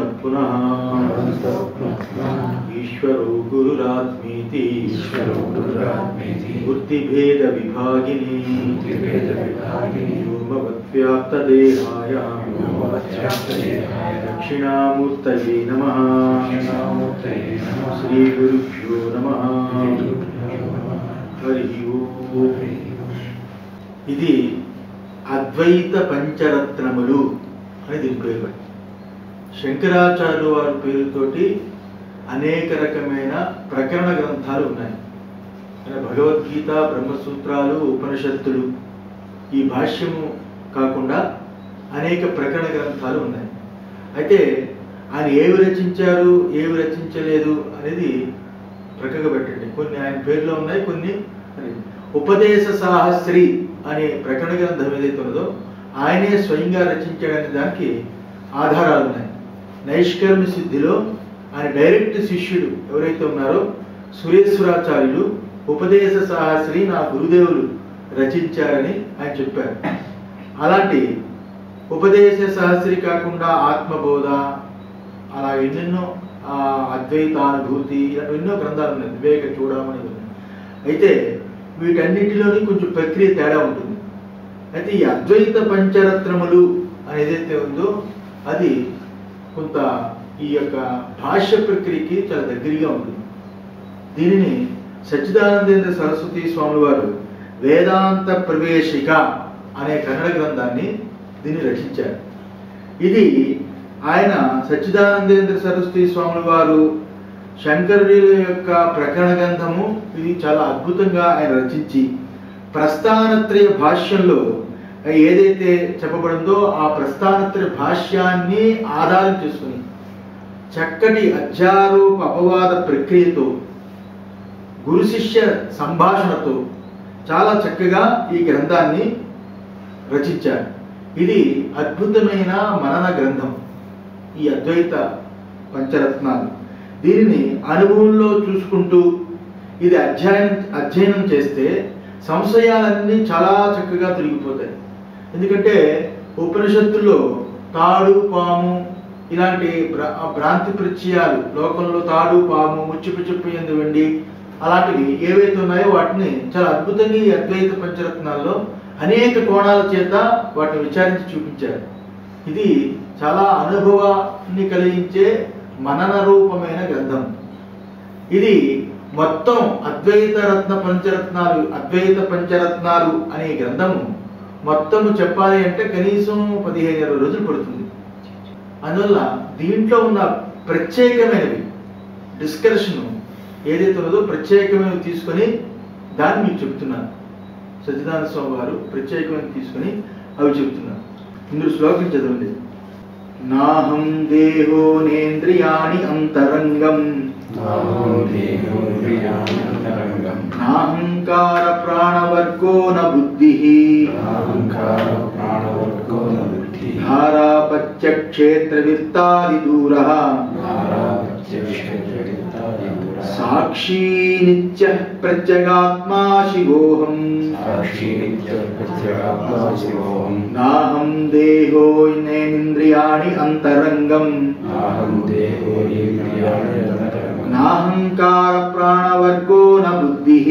పునః ఈశ్వరో గురురాత్మీతి వృత్తిభేద విభాగిని వ్యోమవద్వ్యాప్తదేహాయ దక్షిణామూర్తయే నమ శ్రీ గురుభ్యో నమ హరి ఓం ఇది అద్వైత పంచరత్నములు అని దీని పేరు శంకరాచార్యులు వారి పేరుతోటి అనేక రకమైన ప్రకరణ గ్రంథాలు ఉన్నాయి అంటే భగవద్గీత బ్రహ్మసూత్రాలు ఉపనిషత్తులు ఈ భాష్యము కాకుండా అనేక ప్రకరణ గ్రంథాలు ఉన్నాయి అయితే ఆయన ఏవి రచించారు ఏవి రచించలేదు అనేది ప్రక్కగా పెట్టండి కొన్ని ఆయన పేర్లో ఉన్నాయి కొన్ని అని. ఉపదేశ సాహస్రి అనే ప్రకరణ గ్రంథం ఏదైతే ఉన్నదో ఆయనే స్వయంగా రచించాడనే దానికి ఆధారాలు ఉన్నాయి నైష్కర్మ సిద్ధిలో ఆయన డైరెక్ట్ శిష్యుడు ఎవరైతే ఉన్నారో సురేశ్వరాచార్యులు ఉపదేశ సాహస్రి నా గురుదేవులు రచించారని ఆయన చెప్పారు అలాంటి ఉపదేశ సహస్రి కాకుండా ఆత్మబోధ అలా ఎన్నెన్నో ఆ, అద్వైతానుభూతి ఇలా ఎన్నో గ్రంథాలు ఉన్నాయి వివేక చూడమని ఉన్నాయి అయితే వీటన్నిటిలోని కొంచెం ప్రక్రియ తేడా ఉంటుంది అయితే ఈ అద్వైత పంచరత్నములు అని ఏదైతే ఉందో అది కొంత ఈ యొక్క భాష్య ప్రక్రియకి చాలా దగ్గరగా ఉంటుంది దీనిని సచ్చిదానందేంద్ర సరస్వతి స్వామి వారు వేదాంత ప్రవేశిక అనే కన్నడ గ్రంథాన్ని దీన్ని రచించారు ఇది ఆయన సచ్చిదానందేంద్ర సరస్వతి స్వామి వారు శంకరుడి యొక్క ప్రకరణ గ్రంథము ఇది చాలా అద్భుతంగా ఆయన రచించి ప్రస్థానత్రయ భాష్యంలో ఏదైతే చెప్పబడిందో ఆ ప్రస్థానత్రయ భాష్యాన్ని ఆధారం చేసుకుని చక్కటి అధ్యారోప అపవాద ప్రక్రియతో గురు శిష్య సంభాషణతో చాలా చక్కగా ఈ గ్రంథాన్ని రచించారు ఇది అద్భుతమైన మనన గ్రంథం ఈ అద్వైత పంచరత్నాలు దీనిని అనుభవంలో చూసుకుంటూ ఇది అధ్యయనం అధ్యయనం చేస్తే సంశయాలన్నీ చాలా చక్కగా తొలగిపోతాయి ఎందుకంటే ఉపనిషత్తుల్లో తాడు పాము ఇలాంటి భ్రా- భ్రాంతి ప్రత్యయాలు లోకంలో తాడు పాము ముచ్చిపు చెప్పు ఎందు వెండి అలాంటివి ఏవైతే ఉన్నాయో వాటిని చాలా అద్భుతంగా ఈ అద్వైత పంచరత్నాల్లో అనేక కోణాల చేత వాటిని విచారించి చూపించారు ఇది చాలా అనుభవాన్ని కలిగించే మనన రూపమైన గ్రంథం ఇది మొత్తం అద్వైత రత్న పంచరత్నాలు అద్వైత పంచరత్నాలు అనే గ్రంథము మొత్తము చెప్పాలి అంటే కనీసం పదిహేను ఇరవై రోజులు పడుతుంది అందువల్ల దీంట్లో ఉన్న ప్రత్యేకమైనవి డిస్కషన్ ఏదైతే ఉన్నదో ప్రత్యేకమైనవి తీసుకొని దాన్ని మీకు చెప్తున్నాను సత్యనారాయణ స్వామి వారు ప్రత్యేకమైనవి తీసుకొని అవి చెప్తున్నారు ఇందులో శ్లోకం చదవండి నాహం దేహో నేంద్రియాణి అంతరంగం నాహంకార ప్రాణవర్గో న బుద్ధి ధారాపత్యక్షేత్ర విత్తాది దూర సాక్షీ నిత్య ప్రత్యగాత్మా శివోహం నాహం దేహో నేంద్రియాణి అంతరంగం నాహంకార ప్రాణవర్గో న బుద్ధి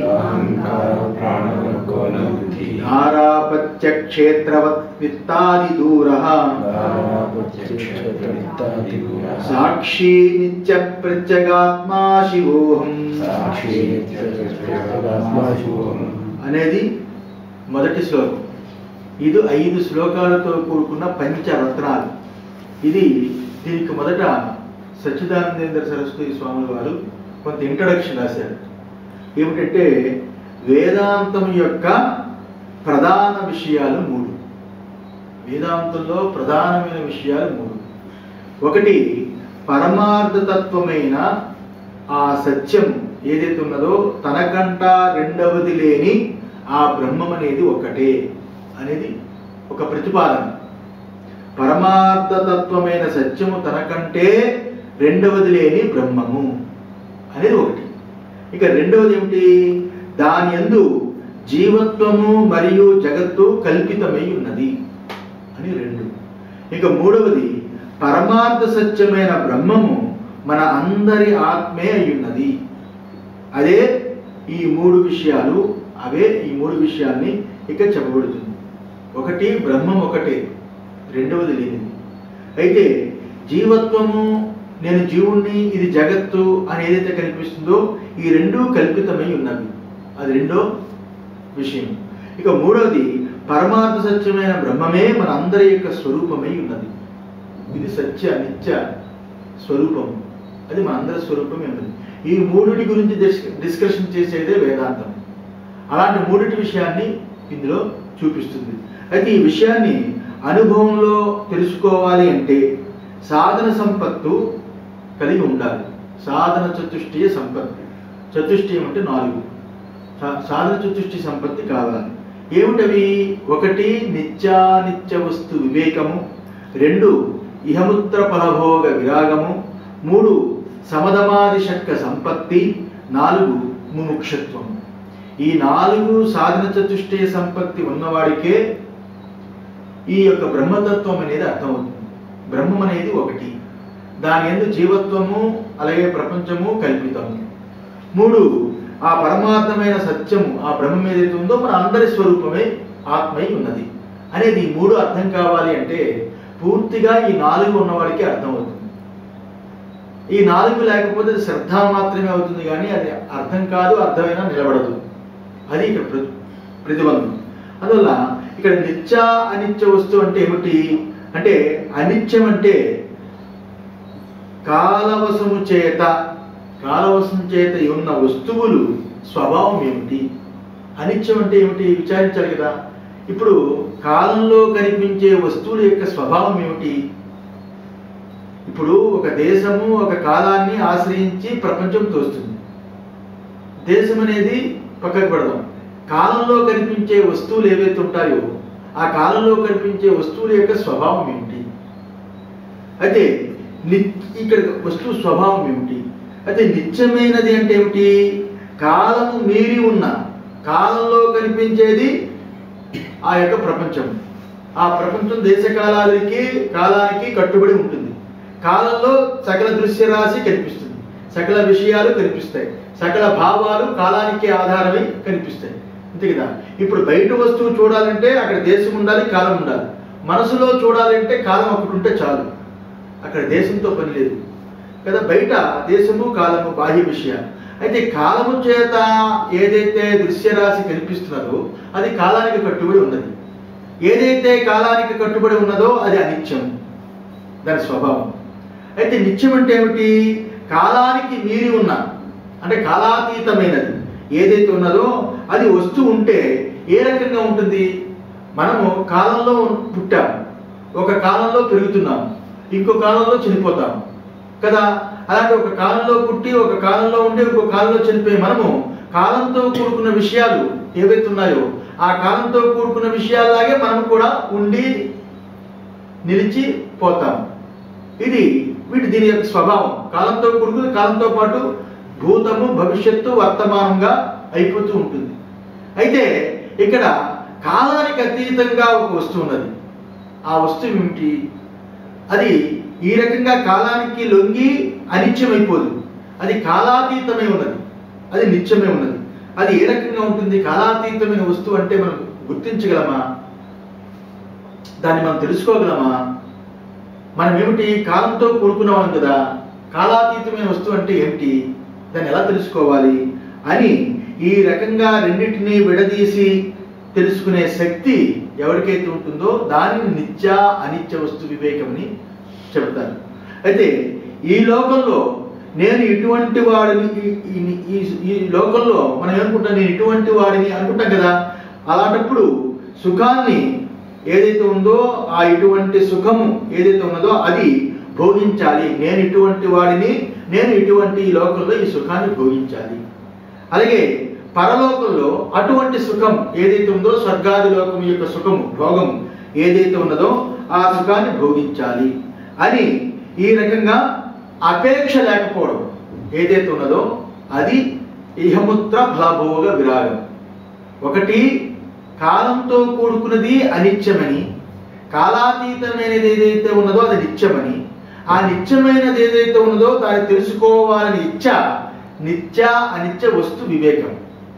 ధారాపత్యక్షేత్రవత్ విత్తాది దూర సాక్షీ నిత్య ప్రత్యగాత్మా శివోహం అనేది మొదటి శ్లోకం ఇది ఐదు శ్లోకాలతో కూడుకున్న పంచరత్నాలు ఇది దీనికి మొదట సచ్చిదానందేంద్ర సరస్వతి స్వాముల వారు కొంత ఇంట్రడక్షన్ రాశారు ఏమిటంటే వేదాంతం యొక్క ప్రధాన విషయాలు మూడు వేదాంతంలో ప్రధానమైన విషయాలు మూడు ఒకటి పరమార్థతత్వమైన ఆ సత్యం ఏదైతే ఉన్నదో తనకంట రెండవది లేని ఆ బ్రహ్మం అనేది ఒక్కటే అనేది ఒక ప్రతిపాదన పరమార్థతత్వమైన సత్యము తనకంటే రెండవది లేని బ్రహ్మము అనేది ఒకటి ఇక రెండవది ఏమిటి దాని యందు జీవత్వము మరియు జగత్తు కల్పితమై ఉన్నది అని రెండు ఇక మూడవది పరమార్థ సత్యమైన బ్రహ్మము మన అందరి ఆత్మే అయ్యున్నది అదే ఈ మూడు విషయాలు అవే ఈ మూడు విషయాల్ని ఇక చెప్పబడుతుంది ఒకటి బ్రహ్మం ఒకటే రెండవది లేనిది అయితే జీవత్వము నేను జీవుణ్ణి ఇది జగత్తు అని ఏదైతే కనిపిస్తుందో ఈ రెండూ కల్పితమై ఉన్నవి అది రెండో విషయం ఇక మూడవది పరమార్థ సత్యమైన బ్రహ్మమే మన అందరి యొక్క స్వరూపమై ఉన్నది ఇది సత్య నిత్య స్వరూపం అది మన అందరి స్వరూపమే ఉన్నది ఈ మూడిటి గురించి డిస్- డిస్కషన్ చేసేదే వేదాంతం అలాంటి మూడిటి విషయాన్ని ఇందులో చూపిస్తుంది అయితే ఈ విషయాన్ని అనుభవంలో తెలుసుకోవాలి అంటే సాధన సంపత్తు కలిగి ఉండాలి సాధన చతుష్టయ సంపత్తి చతుష్టయం అంటే నాలుగు సా- సాధన చతుష్టి సంపత్తి కావాలి ఏమిటవి ఒకటి నిత్యానిత్య వస్తు వివేకము రెండు ఇహముత్ర ఫలభోగ విరాగము మూడు సమధమాది శక్క సంపత్తి నాలుగు ముముక్షత్వం ఈ నాలుగు సాధన చతుష్టయ సంపత్తి ఉన్నవాడికే ఈ యొక్క బ్రహ్మతత్వం అనేది అర్థమవుతుంది బ్రహ్మం అనేది ఒకటి దాని ఎందు జీవత్వము అలాగే ప్రపంచము కల్పితము మూడు ఆ పరమార్థమైన సత్యము ఆ బ్రహ్మం ఏదైతే ఉందో మన అందరి స్వరూపమే ఆత్మై ఉన్నది అనేది ఈ మూడు అర్థం కావాలి అంటే పూర్తిగా ఈ నాలుగు ఉన్నవాడికి అర్థమవుతుంది ఈ నాలుగు లేకపోతే అది శ్రద్ధ మాత్రమే అవుతుంది కానీ అది అర్థం కాదు అర్థమైనా నిలబడదు అది ఇక్కడ ప్ర- ప్రతిబంధం అందువల్ల ఇక్కడ నిత్య అనిత్య వస్తువు అంటే ఏమిటి అంటే అనిత్యం అంటే కాలవశము చేత కాలవశం చేత ఉన్న వస్తువులు స్వభావం ఏమిటి అనిత్యం అంటే ఏమిటి విచారించాలి కదా ఇప్పుడు కాలంలో కనిపించే వస్తువుల యొక్క స్వభావం ఏమిటి ఇప్పుడు ఒక దేశము ఒక కాలాన్ని ఆశ్రయించి ప్రపంచం తోస్తుంది దేశం అనేది పక్కకు పెడదాం కాలంలో కనిపించే వస్తువులు ఏవైతే ఉంటాయో ఆ కాలంలో కనిపించే వస్తువుల యొక్క స్వభావం ఏమిటి అయితే ని- ఇక్కడ వస్తువు స్వభావం ఏమిటి అయితే నిత్యమైనది అంటే ఏమిటి కాలము మీరి ఉన్న కాలంలో కనిపించేది ఆ యొక్క ప్రపంచం ఆ ప్రపంచం దేశకాలాలకి కాలానికి కట్టుబడి ఉంటుంది కాలంలో సకల దృశ్య రాశి కనిపిస్తుంది సకల విషయాలు కనిపిస్తాయి సకల భావాలు కాలానికి ఆధారమై కనిపిస్తాయి అంతే కదా ఇప్పుడు బయట వస్తువు చూడాలంటే అక్కడ దేశం ఉండాలి కాలం ఉండాలి మనసులో చూడాలంటే కాలం ఒకటి ఉంటే చాలు అక్కడ దేశంతో పని లేదు కదా బయట దేశము కాలము బాహ్య విషయాలు అయితే కాలము చేత ఏదైతే దృశ్యరాశి కనిపిస్తున్నదో అది కాలానికి కట్టుబడి ఉన్నది ఏదైతే కాలానికి కట్టుబడి ఉన్నదో అది అనిత్యం దాని స్వభావం అయితే నిత్యం అంటే ఏమిటి కాలానికి మీరి ఉన్న అంటే కాలాతీతమైనది ఏదైతే ఉన్నదో అది వస్తూ ఉంటే ఏ రకంగా ఉంటుంది మనము కాలంలో పుట్టాం ఒక కాలంలో పెరుగుతున్నాం ఇంకో కాలంలో చనిపోతాం కదా అలాంటి ఒక కాలంలో పుట్టి ఒక కాలంలో ఉండి ఇంకో కాలంలో చనిపోయి మనము కాలంతో కూడుకున్న విషయాలు ఏవైతే ఉన్నాయో ఆ కాలంతో కూడుకున్న విషయాల్లాగే మనం కూడా ఉండి నిలిచి పోతాం ఇది వీటి దీని యొక్క స్వభావం కాలంతో కూడుకుని కాలంతో పాటు భూతము భవిష్యత్తు వర్తమానంగా అయిపోతూ ఉంటుంది అయితే ఇక్కడ కాలానికి అతీతంగా ఒక వస్తువు ఉన్నది ఆ వస్తువు ఏమిటి అది ఈ రకంగా కాలానికి లొంగి అనిత్యమైపోదు అది కాలాతీతమై ఉన్నది అది నిత్యమే ఉన్నది అది ఏ రకంగా ఉంటుంది కాలాతీతమైన వస్తువు అంటే మనం గుర్తించగలమా దాన్ని మనం తెలుసుకోగలమా మనం ఏమిటి కాలంతో కూడుకున్నాం కదా కాలాతీతమైన వస్తువు అంటే ఏమిటి దాన్ని ఎలా తెలుసుకోవాలి అని ఈ రకంగా రెండింటినీ విడదీసి తెలుసుకునే శక్తి ఎవరికైతే ఉంటుందో దానిని నిత్య అనిత్య వస్తు వివేకమని చెబుతారు అయితే ఈ లోకంలో నేను ఇటువంటి వాడిని ఈ- ఈ- ఈ- ఈ లోకంలో మనం ఏమనుకుంటాం నేను ఇటువంటి వాడిని అనుకుంటాం కదా అలాంటప్పుడు సుఖాన్ని ఏదైతే ఉందో ఆ ఇటువంటి సుఖము ఏదైతే ఉన్నదో అది భోగించాలి నేను ఇటువంటి వాడిని నేను ఇటువంటి ఈ లోకంలో ఈ సుఖాన్ని భోగించాలి అలాగే పరలోకంలో అటువంటి సుఖం ఏదైతే ఉందో స్వర్గాది లోకం యొక్క సుఖము భోగము ఏదైతే ఉన్నదో ఆ సుఖాన్ని భోగించాలి అని ఈ రకంగా అపేక్ష లేకపోవడం ఏదైతే ఉన్నదో అది ఇహముత్ర ఫలభోగ విరాగం ఒకటి కాలంతో కూడుకున్నది అనిత్యమని కాలాతీతమైనది ఏదైతే ఉన్నదో అది నిత్యమని ఆ నిత్యమైనది ఏదైతే ఉన్నదో దాన్ని తెలుసుకోవాలని ఇచ్చ నిత్య అనిత్య వస్తు వివేకం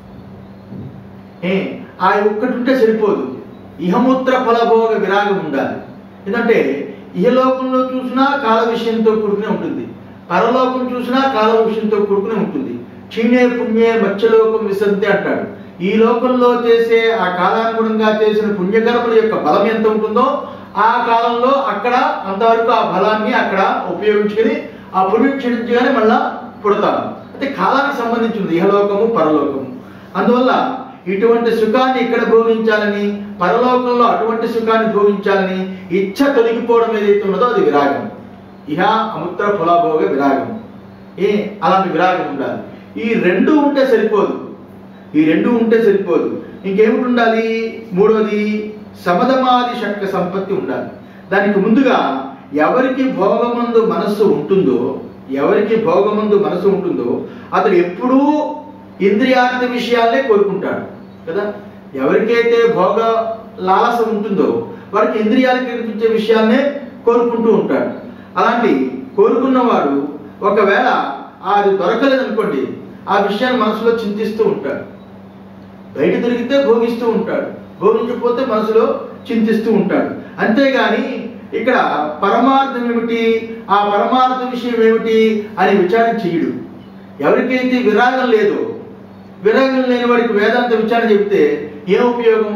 ఏ ఆ ఒక్కటి ఉంటే సరిపోదు ఇహముత్ర ఫలభోగ విరాగం ఉండాలి ఎందుకంటే ఇహలోకంలో చూసినా కాల విషయంతో కూడుకునే ఉంటుంది పరలోకం చూసినా కాల విషయంతో కూడుకునే ఉంటుంది క్షీణే పుణ్యే మత్స్యలోకం విసంతి అంటాడు ఈ లోకంలో చేసే ఆ కాలానుగుణంగా చేసిన పుణ్యకర్మల యొక్క బలం ఎంత ఉంటుందో ఆ కాలంలో అక్కడ అంతవరకు ఆ బలాన్ని అక్కడ ఉపయోగించుకొని ఆ పుణ్యం క్షీణించగానే మళ్ళా పుడతారు అంటే కాలానికి సంబంధించింది ఇహలోకము పరలోకము అందువల్ల ఇటువంటి సుఖాన్ని ఇక్కడ భోగించాలని పరలోకంలో అటువంటి సుఖాన్ని భోగించాలని ఇచ్చ తొలగిపోవడం ఏదైతే ఉన్నదో అది విరాగం ఇహ అముత్ర ఫలాభోగ విరాగం ఏ అలాంటి విరాగం ఉండాలి ఈ రెండు ఉంటే సరిపోదు ఈ రెండు ఉంటే సరిపోదు ఇంకేమిటి ఉండాలి మూడోది సమధమాది శక్తి సంపత్తి ఉండాలి దానికి ముందుగా ఎవరికి భోగమందు మనస్సు ఉంటుందో ఎవరికి భోగమందు మనసు ఉంటుందో అతడు ఎప్పుడూ ఇంద్రియార్థ విషయాలనే కోరుకుంటాడు కదా ఎవరికైతే భోగ లాలస ఉంటుందో వారికి ఇంద్రియాలకు కనిపించే విషయాలనే కోరుకుంటూ ఉంటాడు అలాంటి కోరుకున్నవాడు ఒకవేళ అది దొరకలేదు అనుకోండి ఆ విషయాన్ని మనసులో చింతిస్తూ ఉంటాడు బయట దొరికితే భోగిస్తూ ఉంటాడు భోగించకపోతే మనసులో చింతిస్తూ ఉంటాడు అంతేగాని ఇక్కడ పరమార్థం ఏమిటి ఆ పరమార్థ విషయం ఏమిటి అని విచారణ చెయ్యడు ఎవరికైతే విరాగం లేదో విరాగం లేని వాడికి వేదాంత విచారణ చెప్తే ఏ ఉపయోగం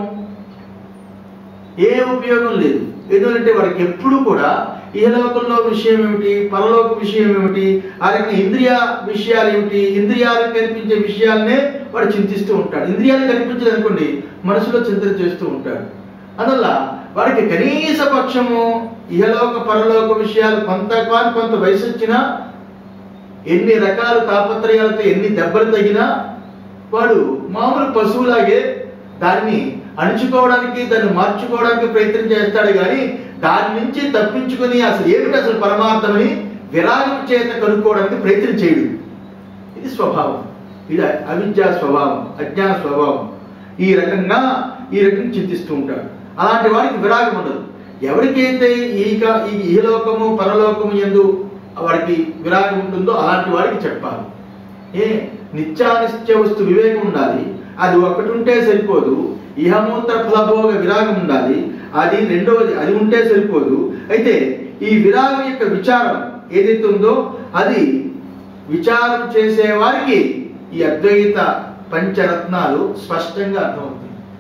ఏ ఉపయోగం లేదు ఎందుకంటే వాడికి ఎప్పుడు కూడా ఈ లోకంలో విషయం ఏమిటి పరలోక విషయం ఏమిటి ఆ రకంగా ఇంద్రియ విషయాలు ఏమిటి ఇంద్రియాలకు కనిపించే విషయాలనే వాడు చింతిస్తూ ఉంటాడు ఇంద్రియాలు కనిపించలేదు అనుకోండి మనసులో చింతన చేస్తూ ఉంటాడు అందువల్ల వాడికి కనీస పక్షము ఇహలోక పరలోక విషయాలు కొంత కాని కొంత వయసు వచ్చినా ఎన్ని రకాల తాపత్రయాలతో ఎన్ని దెబ్బలు తగినా వాడు మామూలు పశువులాగే దాన్ని అణుచుకోవడానికి దాన్ని మార్చుకోవడానికి ప్రయత్నం చేస్తాడు కానీ దాని నుంచి తప్పించుకొని అసలు ఏమిటి అసలు పరమార్థమని విరాగం చేత కనుక్కోవడానికి ప్రయత్నం చేయడు ఇది స్వభావం ఇది అవిద్యా స్వభావం అజ్ఞాన స్వభావం ఈ రకంగా ఈ రకంగా చింతిస్తూ ఉంటాడు అలాంటి వాడికి విరాగం ఉండదు ఎవరికైతే ఈక ఈ ఈలోకము పరలోకము ఎందు వాడికి విరాగం ఉంటుందో అలాంటి వాడికి చెప్పాలి ఏ నిత్యానిత్య వస్తు వివేకం ఉండాలి అది ఒకటి ఉంటే సరిపోదు ఇహమూత్ర ఫలభోగ విరాగం ఉండాలి అది రెండవది అది ఉంటే సరిపోదు అయితే ఈ విరాగం యొక్క విచారం ఏదైతే ఉందో అది విచారం చేసే వారికి ఈ అద్వైత పంచరత్నాలు స్పష్టంగా అర్థమవుతుంది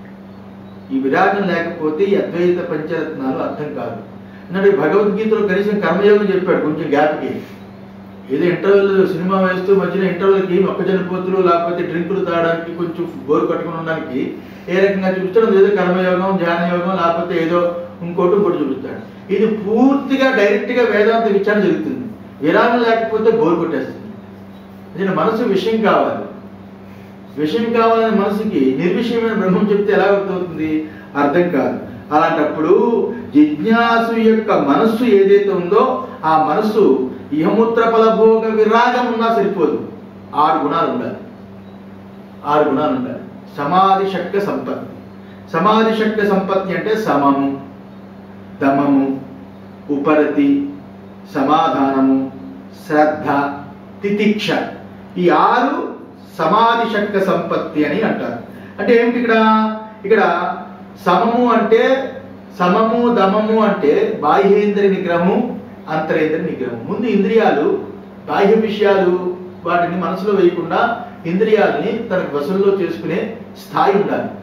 ఈ విరాగం లేకపోతే ఈ అద్వైత పంచరత్నాలు అర్థం కాదు ఎందుకంటే భగవద్గీతలో కనీసం కర్మయోగం చెప్పాడు కొంచెం గ్యాప్కి ఏదో ఇంటర్వెల్ సినిమా వేస్తూ మధ్యన ఇంటర్వెల్కి మొక్కజొన్న పోతులు లేకపోతే డ్రింకులు తాగడానికి కొంచెం బోరు కట్టుకుని ఉండడానికి ఏ రకంగా చూపించడం ఏదో కర్మయోగం ధ్యాన యోగం లేకపోతే ఏదో ఇంకోటి ఇంకోటి చూపిస్తాడు ఇది పూర్తిగా డైరెక్ట్గా వేదాంత విచారణ జరుగుతుంది విరామం లేకపోతే బోరు కొట్టేస్తుంది దీని మనసు విషయం కావాలి విషయం కావాలని మనసుకి నిర్విషయమైన బ్రహ్మం చెప్తే ఎలా అర్థమవుతుంది అర్థం కాదు అలాంటప్పుడు జిజ్ఞాసు యొక్క మనస్సు ఏదైతే ఉందో ఆ మనస్సు ఇహముత్ర ఫలభోగ విరాగం ఉన్నా సరిపోదు ఆరు గుణాలు ఉండాలి ఆరు గుణాలు ఉండాలి సమాధి శక్తి సంపత్తి సమాధి శక్తి సంపత్తి అంటే సమము దమము ఉపరతి సమాధానము శ్రద్ధ తితిక్ష ఈ ఆరు సమాధి శక్తి సంపత్తి అని అంటారు అంటే ఏమిటి ఇక్కడ ఇక్కడ సమము అంటే సమము దమము అంటే బాహ్యేంద్రియ నిగ్రహము అంతరేంద్రియ నిగ్రహం ముందు ఇంద్రియాలు బాహ్య విషయాలు వాటిని మనసులో వేయకుండా ఇంద్రియాలని తన వశంలో చేసుకునే స్థాయి ఉండాలి